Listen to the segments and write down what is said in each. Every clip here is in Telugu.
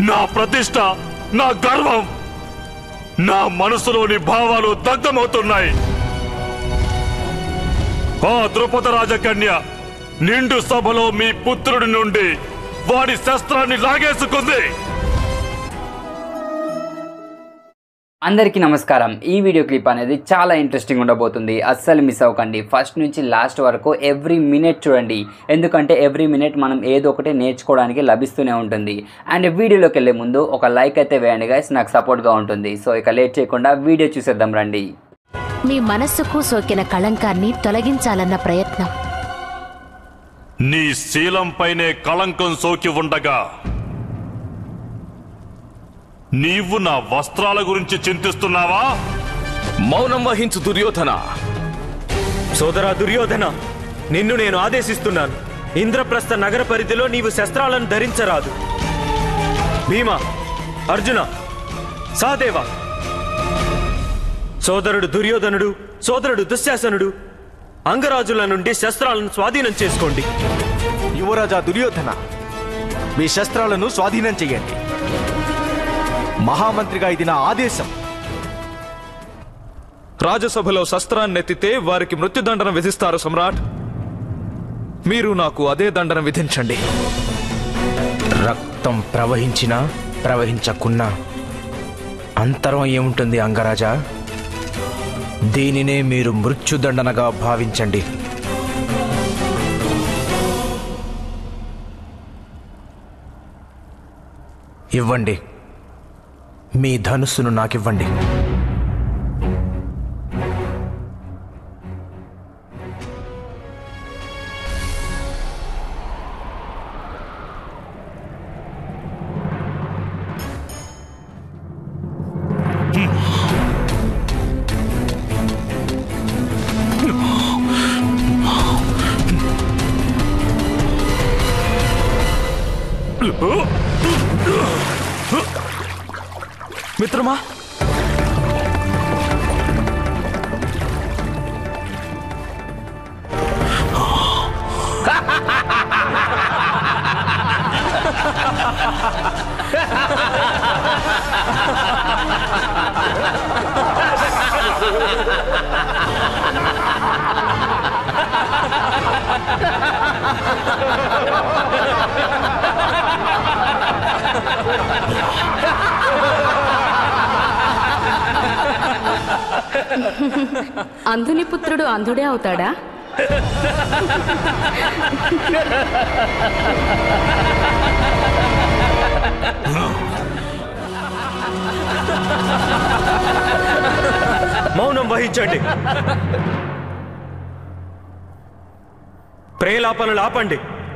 నా ప్రతిష్ట నా గర్వం నా మనసులోని భావాలు దగ్ధమవుతున్నాయి ఆ ద్రుపద రాజకన్య నిండు సభలో మీ పుత్రుడి నుండి వాడి శస్త్రాన్ని లాగేసుకుంది అందరికీ నమస్కారం ఈ వీడియో క్లిప్ అనేది చాలా ఇంట్రెస్టింగ్ ఉండబోతుంది అస్సలు మిస్ అవ్వకండి ఫస్ట్ నుంచి లాస్ట్ వరకు ఎవ్రీ మినిట్ చూడండి ఎందుకంటే ఎవ్రీ మినిట్ మనం ఏదో ఒకటి నేర్చుకోవడానికి లభిస్తూనే ఉంటుంది అండ్ వీడియోలోకి వెళ్ళే ముందు ఒక లైక్ అయితే వేయండి గైస్ నాకు సపోర్ట్గా ఉంటుంది సో ఇక లేట్ చేయకుండా వీడియో చూసేద్దాం రండి మీ మనస్సుకు సోకిన కళంకాన్ని తొలగించాలన్న ప్రయత్నం నీ శీలంపైనే కళంకం సోకి ఉండగా నీవు నా వస్త్రాల గురించి చింతిస్తున్నావా మౌనం వహించు దుర్యోధన సోదరా దుర్యోధన నిన్ను నేను ఆదేశిస్తున్నాను ఇంద్రప్రస్థ నగర పరిధిలో నీవు శస్త్రాలను ధరించరాదు భీమా అర్జున సాదేవ సోదరుడు దుర్యోధనుడు సోదరుడు దుశ్శాసనుడు అంగరాజుల నుండి శస్త్రాలను స్వాధీనం చేసుకోండి యువరాజా దుర్యోధన మీ శస్త్రాలను స్వాధీనం చెయ్యండి మహామంత్రిగా ఇది నా ఆదేశం రాజసభలో శస్త్రాన్నెత్తితే వారికి మృత్యుదండన విధిస్తారు సమ్రాట్ మీరు నాకు అదే దండన విధించండి రక్తం ప్రవహించినా ప్రవహించకున్నా అంతరం ఏముంటుంది అంగరాజా దీనినే మీరు మృత్యుదండనగా భావించండి ఇవ్వండి మీ ధనుస్సును నాకివ్వండి మిత్రమా అంధుని పుత్రుడు అంధుడే అవుతాడా మౌనం వహించండి ప్రేలాపనలు ఆపండి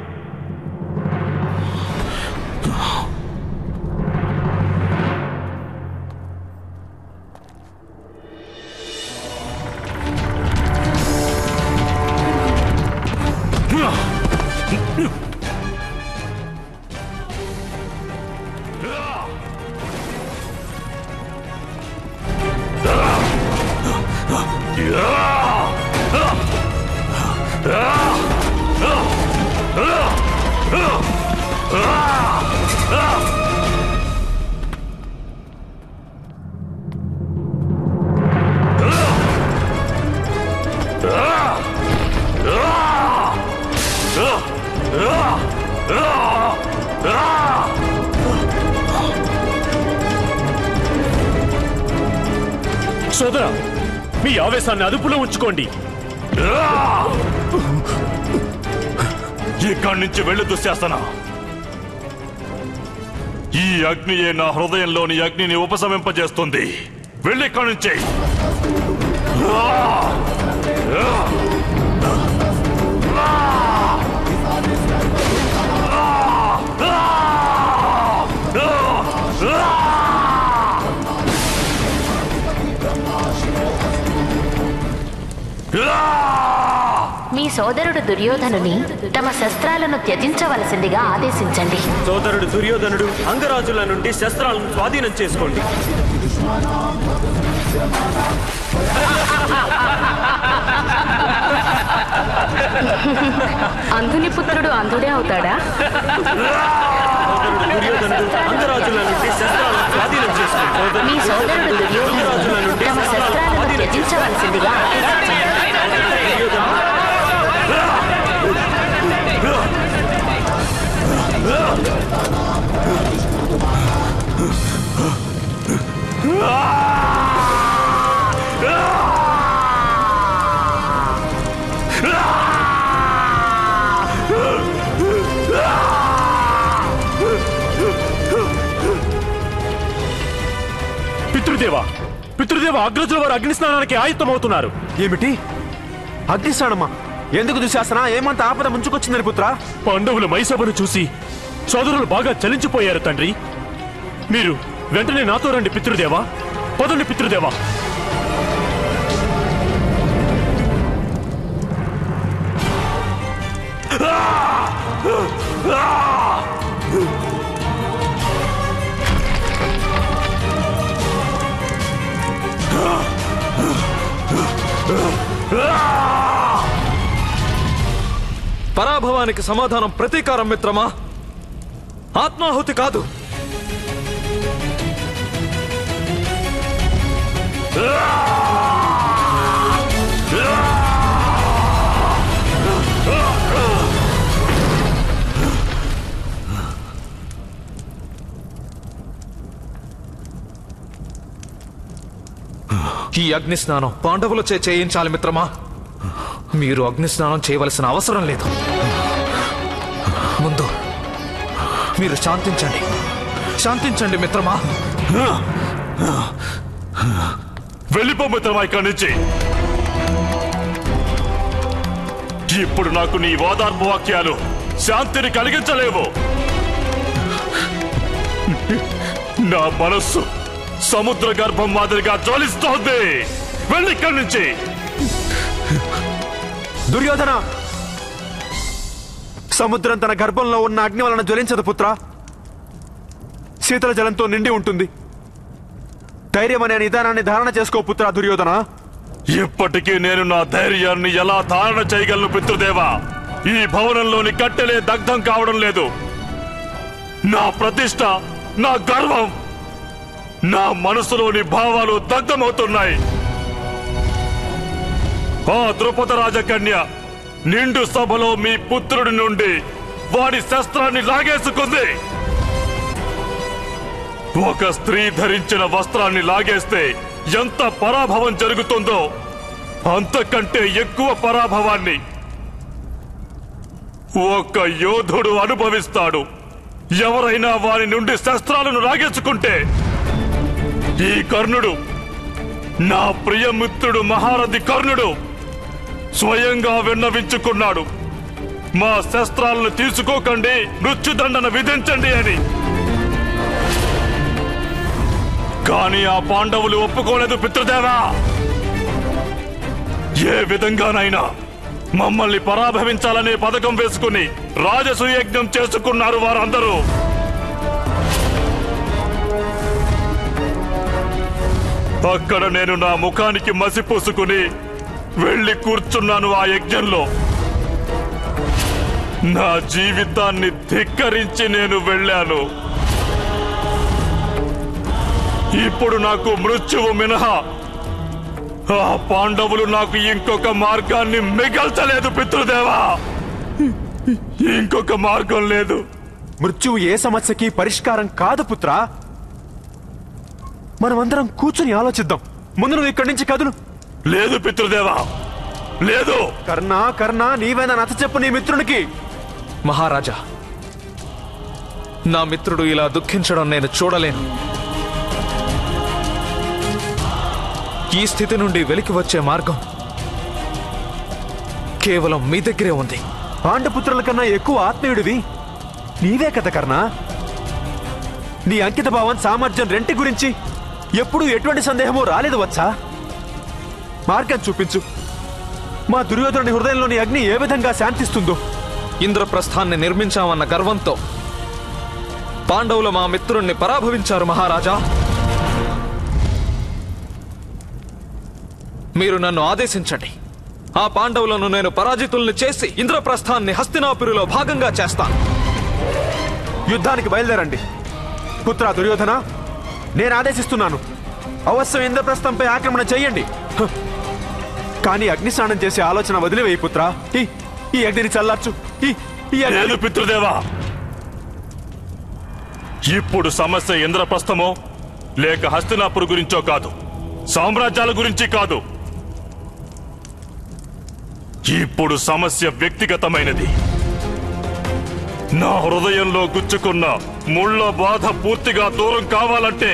సోదరా మీ ఆవేశాన్ని అదుపులో ఉంచుకోండి ఇక్కడి నుంచి వెళ్ళి దుశ్శాసన ఈ అగ్నియే నా హృదయంలోని అగ్నిని ఉపశమింపజేస్తుంది వెళ్ళి ఇక్కడి నుంచి మీ సోదరుడు దుర్యోధనుని తమ శస్త్రాలను త్యజించవలసిందిగా ఆదేశించండి సోదరుడు దుర్యోధనుడు అంగరాజుల నుండి శస్త్రాలను స్వాధీనం చేసుకోండి అంధుని పుత్రుడు అంధుడే అవుతాడా దుర్యోధనుడు అంగరాజుల నుండి శస్త్రాలను స్వాధీనం చేసుకో మీ సోదరుడు దుర్యోధనుడు తమ శస్త్రాలను త్యజించవలసిందిగా ఆదేశించండి. పితృదేవ పితృదేవ అగ్రజుల వారు అగ్ని స్నానానికి ఆయుత్తమవుతున్నారు ఏమిటి అగ్నిస్నానమా ఎందుకు దుశాసన ఏమంత ఆపద ముంచుకొచ్చిందని పుత్రా పాండవుల మైసభను చూసి సోదరులు బాగా చలించిపోయారు తండ్రి మీరు వెంటనే నాతో రండి పితృదేవా పదండి పితృదేవా పరాభవానికి సమాధానం ప్రతీకారం మిత్రమా ఆత్మాహుతి కాదు ఈ అగ్ని స్నానం పాండవులచే చేయించాలి మిత్రమా మీరు అగ్ని స్నానం చేయవలసిన అవసరం లేదు ముందు మీరు శాంతించండి శాంతించండి మిత్రమా వెళ్ళిపో మిత్రమా ఇక్కడి నుంచి ఇప్పుడు నాకు నీ ఓదార్పు వాక్యాలు శాంతిని కలిగించలేవు నా మనస్సు సముద్ర గర్భం మాదిరిగా జ్వలిస్తోంది వెళ్ళి ఇక్కడి నుంచి దుర్యోధన సముద్రం తన గర్భంలో ఉన్న అగ్ని వలన జ్వలించదు పుత్ర శీతల జలంతో నిండి ఉంటుంది ధైర్యం అనే నిదానాన్ని ధారణ చేసుకో పుత్ర దుర్యోధన ఇప్పటికీ నేను నా ధైర్యాన్ని ఎలా ధారణ చేయగలను పితృదేవా ఈ భవనంలోని కట్టెలే దగ్ధం కావడం లేదు నా ప్రతిష్ట నా గర్వం నా మనసులోని భావాలు దగ్ధమవుతున్నాయి ఆ ద్రుపద రాజకన్య నిండు సభలో మీ పుత్రుడి నుండి వాడి శస్త్రాన్ని లాగేసుకుంది ఒక స్త్రీ ధరించిన వస్త్రాన్ని లాగేస్తే ఎంత పరాభవం జరుగుతుందో అంతకంటే ఎక్కువ పరాభవాన్ని ఒక యోధుడు అనుభవిస్తాడు ఎవరైనా వారి నుండి శస్త్రాలను లాగేసుకుంటే ఈ కర్ణుడు నా ప్రియమిత్రుడు మహారథి కర్ణుడు స్వయంగా విన్నవించుకున్నాడు మా శస్త్రాలను తీసుకోకండి మృత్యుదండన విధించండి అని కానీ ఆ పాండవులు ఒప్పుకోలేదు పితృదేవా ఏ విధంగానైనా మమ్మల్ని పరాభవించాలనే పథకం వేసుకుని రాజసూయజ్ఞం చేసుకున్నారు వారందరూ అక్కడ నేను నా ముఖానికి మసి పూసుకుని వెళ్ళి కూర్చున్నాను ఆ యజ్ఞంలో నా జీవితాన్ని ధిక్కరించి నేను వెళ్ళాను ఇప్పుడు నాకు మృత్యువు మినహా ఆ పాండవులు నాకు ఇంకొక మార్గాన్ని మిగల్చలేదు పితృదేవా ఇంకొక మార్గం లేదు మృత్యువు ఏ సమస్యకి పరిష్కారం కాదు పుత్ర మనమందరం కూర్చుని ఆలోచిద్దాం ముందు నువ్వు ఇక్కడి నుంచి కదులు లేదు పితృదేవా లేదు కర్ణ కర్ణ నీవేనా నచ్చ చెప్పు నీ మిత్రునికి మహారాజా నా మిత్రుడు ఇలా దుఃఖించడం నేను చూడలేను ఈ స్థితి నుండి వెలికి వచ్చే మార్గం కేవలం మీ దగ్గరే ఉంది పాండపుత్రుల కన్నా ఎక్కువ ఆత్మీయుడివి నీవే కదా కర్ణ నీ అంకిత భావం సామర్థ్యం రెంటి గురించి ఎప్పుడూ ఎటువంటి సందేహము రాలేదు వచ్చా మార్గం చూపించు మా దుర్యోధనుని హృదయంలోని అగ్ని ఏ విధంగా శాంతిస్తుందో ఇంద్రప్రస్థాన్ని నిర్మించామన్న గర్వంతో పాండవులు మా మిత్రుణ్ణి పరాభవించారు మహారాజా మీరు నన్ను ఆదేశించండి ఆ పాండవులను నేను పరాజితుల్ని చేసి ఇంద్రప్రస్థాన్ని హస్తినాపురిలో భాగంగా చేస్తాను యుద్ధానికి బయలుదేరండి పుత్ర దుర్యోధన నేను ఆదేశిస్తున్నాను అవశ్యం ఇంద్రప్రస్థంపై ఆక్రమణ చెయ్యండి హ. కానీ అగ్నిస్నానం చేసే ఆలోచన వదిలివేయి పుత్ర ఈ ఈ అగ్నిని చల్లార్చు ఈ ఈ అగ్ని లేదు పితృదేవా ఇప్పుడు సమస్య ఇంద్రప్రస్థమో లేక హస్తినాపురు గురించో కాదు సామ్రాజ్యాల గురించి కాదు ఇప్పుడు సమస్య వ్యక్తిగతమైనది నా హృదయంలో గుచ్చుకున్న ముళ్ళ బాధ పూర్తిగా దూరం కావాలంటే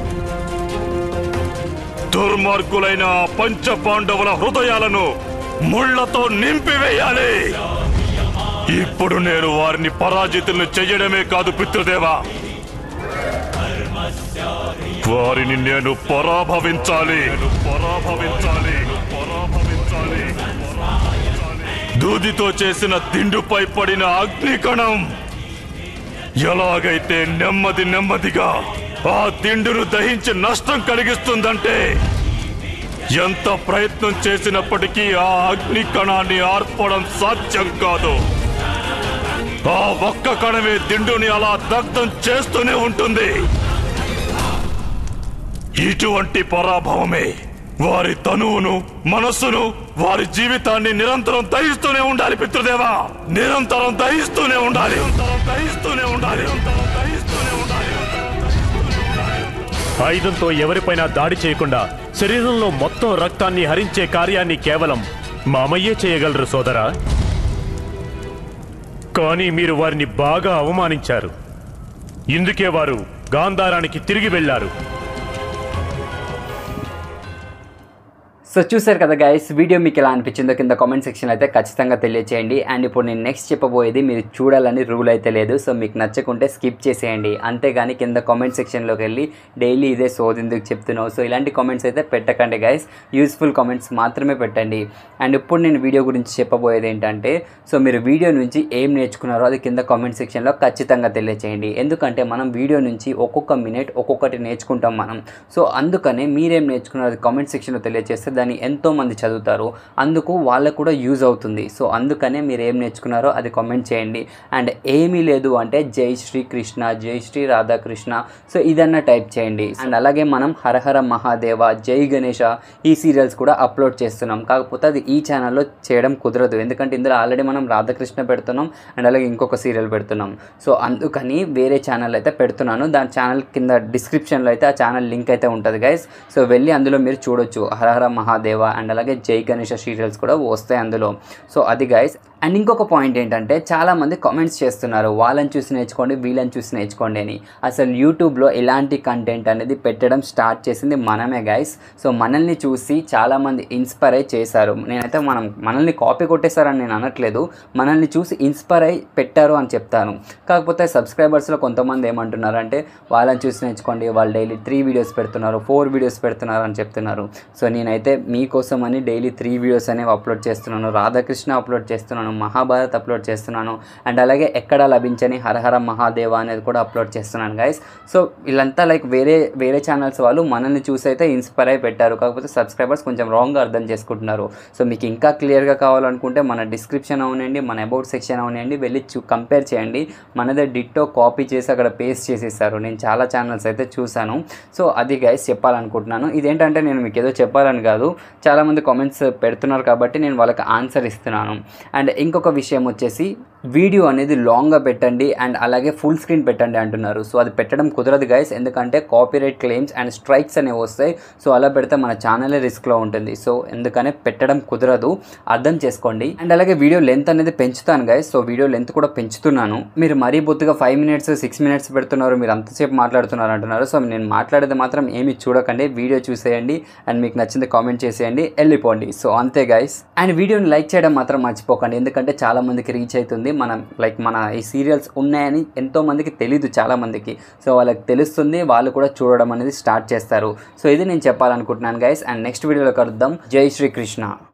దుర్మార్గులైన ఆ పంచ పాండవుల హృదయాలను ముళ్లతో నింపివేయాలి ఇప్పుడు నేను వారిని పరాజితులను చెయ్యడమే కాదు పితృదేవా వారిని నేను పరాభవించాలి పరాభవించాలి పరాభవించాలి దూదితో చేసిన దిండుపై పడిన అగ్నికణం ఎలాగైతే నెమ్మది నెమ్మదిగా ఆ దిండును దహించి నష్టం కలిగిస్తుందంటే ఎంత ప్రయత్నం చేసినప్పటికీ ఆ అగ్ని కణాన్ని ఆర్పడం సాధ్యం కాదు ఆ ఒక్క కణమే దిండుని అలా దగ్ధం చేస్తూనే ఉంటుంది ఇటువంటి పరాభవమే వారి తనువును మనస్సును వారి జీవితాన్ని నిరంతరం దహిస్తూనే ఉండాలి పితృదేవా నిరంతరం దహిస్తూనే ఉండాలి నిరంతరం దహిస్తూనే ఉండాలి నిరంతరం దహిస్తూనే ఉండాలి ఆయుధంతో ఎవరిపైనా దాడి చేయకుండా శరీరంలో మొత్తం రక్తాన్ని హరించే కార్యాన్ని కేవలం మామయ్యే చేయగలరు సోదరా కానీ మీరు వారిని బాగా అవమానించారు ఇందుకే వారు గాంధారానికి తిరిగి వెళ్లారు సో చూసారు కదా గైస్ వీడియో మీకు ఎలా అనిపించిందో కింద కామెంట్ సెక్షన్ అయితే ఖచ్చితంగా తెలియచేయండి అండ్ ఇప్పుడు నేను నెక్స్ట్ చెప్పబోయేది మీరు చూడాలని రూల్ అయితే లేదు సో మీకు నచ్చకుంటే స్కిప్ చేసేయండి అంతేగాని కింద కామెంట్ సెక్షన్లోకి వెళ్ళి డైలీ ఇదే సోదెందుకు చెప్తున్నావు సో ఇలాంటి కామెంట్స్ అయితే పెట్టకండి గైస్ యూస్ఫుల్ కామెంట్స్ మాత్రమే పెట్టండి అండ్ ఇప్పుడు నేను వీడియో గురించి చెప్పబోయేది ఏంటంటే సో మీరు వీడియో నుంచి ఏం నేర్చుకున్నారో అది కింద కామెంట్ సెక్షన్లో ఖచ్చితంగా తెలియచేయండి ఎందుకంటే మనం వీడియో నుంచి ఒక్కొక్క మినిట్ ఒక్కొక్కటి నేర్చుకుంటాం మనం సో అందుకనే మీరేం నేర్చుకున్నారో అది కామెంట్ సెక్షన్లో తెలియజేస్తే దాన్ని ఎంతో మంది చదువుతారు అందుకు వాళ్ళకు కూడా యూజ్ అవుతుంది సో అందుకనే మీరు ఏం నేర్చుకున్నారో అది కామెంట్ చేయండి అండ్ ఏమీ లేదు అంటే జై శ్రీ కృష్ణ జై శ్రీ రాధాకృష్ణ సో ఇదన్నా టైప్ చేయండి అండ్ అలాగే మనం హరహర మహాదేవ జై గణేష ఈ సీరియల్స్ కూడా అప్లోడ్ చేస్తున్నాం కాకపోతే అది ఈ ఛానల్లో చేయడం కుదరదు ఎందుకంటే ఇందులో ఆల్రెడీ మనం రాధాకృష్ణ పెడుతున్నాం అండ్ అలాగే ఇంకొక సీరియల్ పెడుతున్నాం సో అందుకని వేరే ఛానల్ అయితే పెడుతున్నాను దాని ఛానల్ కింద డిస్క్రిప్షన్లో అయితే ఆ ఛానల్ లింక్ అయితే ఉంటుంది గైస్ సో వెళ్ళి అందులో మీరు చూడొచ్చు హరహర మహాదేవ అండ్ అలాగే జై గణేష సీరియల్స్ కూడా వస్తాయి అందులో సో అది గైస్ అండ్ ఇంకొక పాయింట్ ఏంటంటే చాలామంది కామెంట్స్ చేస్తున్నారు వాళ్ళని చూసి నేర్చుకోండి వీళ్ళని చూసి నేర్చుకోండి అని అసలు యూట్యూబ్లో ఇలాంటి కంటెంట్ అనేది పెట్టడం స్టార్ట్ చేసింది మనమే గైస్ సో మనల్ని చూసి చాలామంది ఇన్స్పైర్ అయి చేశారు నేనైతే మనం మనల్ని కాపీ కొట్టేశారని నేను అనట్లేదు మనల్ని చూసి ఇన్స్పైర్ అయి పెట్టారు అని చెప్తాను కాకపోతే సబ్స్క్రైబర్స్లో కొంతమంది ఏమంటున్నారు అంటే వాళ్ళని చూసి నేర్చుకోండి వాళ్ళు డైలీ త్రీ వీడియోస్ పెడుతున్నారు ఫోర్ వీడియోస్ పెడుతున్నారు అని చెప్తున్నారు సో నేనైతే మీకోసం అని డైలీ త్రీ వీడియోస్ అనేవి అప్లోడ్ చేస్తున్నాను రాధాకృష్ణ అప్లోడ్ చేస్తున్నాను మహాభారత్ అప్లోడ్ చేస్తున్నాను అండ్ అలాగే ఎక్కడ లభించని హరహర మహాదేవ అనేది కూడా అప్లోడ్ చేస్తున్నాను గైస్ సో వీళ్ళంతా లైక్ వేరే వేరే ఛానల్స్ వాళ్ళు మనల్ని చూసి అయితే ఇన్స్పైర్ అయి పెట్టారు కాకపోతే సబ్స్క్రైబర్స్ కొంచెం రాంగ్గా అర్థం చేసుకుంటున్నారు సో మీకు ఇంకా క్లియర్గా కావాలనుకుంటే మన డిస్క్రిప్షన్ అవునండి మన అబౌట్ సెక్షన్ అవునండి వెళ్ళి చూ కంపేర్ చేయండి మనదే డిట్టో కాపీ చేసి అక్కడ పేస్ట్ చేసేసారు నేను చాలా ఛానల్స్ అయితే చూశాను సో అది గైస్ చెప్పాలనుకుంటున్నాను ఇదేంటంటే నేను మీకు ఏదో చెప్పాలని కాదు చాలామంది కామెంట్స్ పెడుతున్నారు కాబట్టి నేను వాళ్ళకి ఆన్సర్ ఇస్తున్నాను అండ్ ఇంకొక విషయం వచ్చేసి వీడియో అనేది లాంగ్గా పెట్టండి అండ్ అలాగే ఫుల్ స్క్రీన్ పెట్టండి అంటున్నారు సో అది పెట్టడం కుదరదు గైస్ ఎందుకంటే కాపీరైట్ క్లెయిమ్స్ అండ్ స్ట్రైక్స్ అనేవి వస్తాయి సో అలా పెడితే మన ఛానలే రిస్క్లో ఉంటుంది సో ఎందుకనే పెట్టడం కుదరదు అర్థం చేసుకోండి అండ్ అలాగే వీడియో లెంత్ అనేది పెంచుతాను గైస్ సో వీడియో లెంత్ కూడా పెంచుతున్నాను మీరు మరీ బొత్తుగా ఫైవ్ మినిట్స్ సిక్స్ మినిట్స్ పెడుతున్నారు మీరు అంతసేపు మాట్లాడుతున్నారు అంటున్నారు సో నేను మాట్లాడేది మాత్రం ఏమి చూడకండి వీడియో చూసేయండి అండ్ మీకు నచ్చింది కామెంట్ చేసేయండి వెళ్ళిపోండి సో అంతే గైస్ అండ్ వీడియోని లైక్ చేయడం మాత్రం మర్చిపోకండి ఎందుకంటే చాలా మందికి రీచ్ అవుతుంది మనం లైక్ మన ఈ సీరియల్స్ ఉన్నాయని ఎంతో మందికి తెలీదు చాలా మందికి సో వాళ్ళకి తెలుస్తుంది వాళ్ళు కూడా చూడడం అనేది స్టార్ట్ చేస్తారు సో ఇది నేను చెప్పాలనుకుంటున్నాను గైస్ అండ్ నెక్స్ట్ వీడియోలో కలుద్దాం జై శ్రీకృష్ణ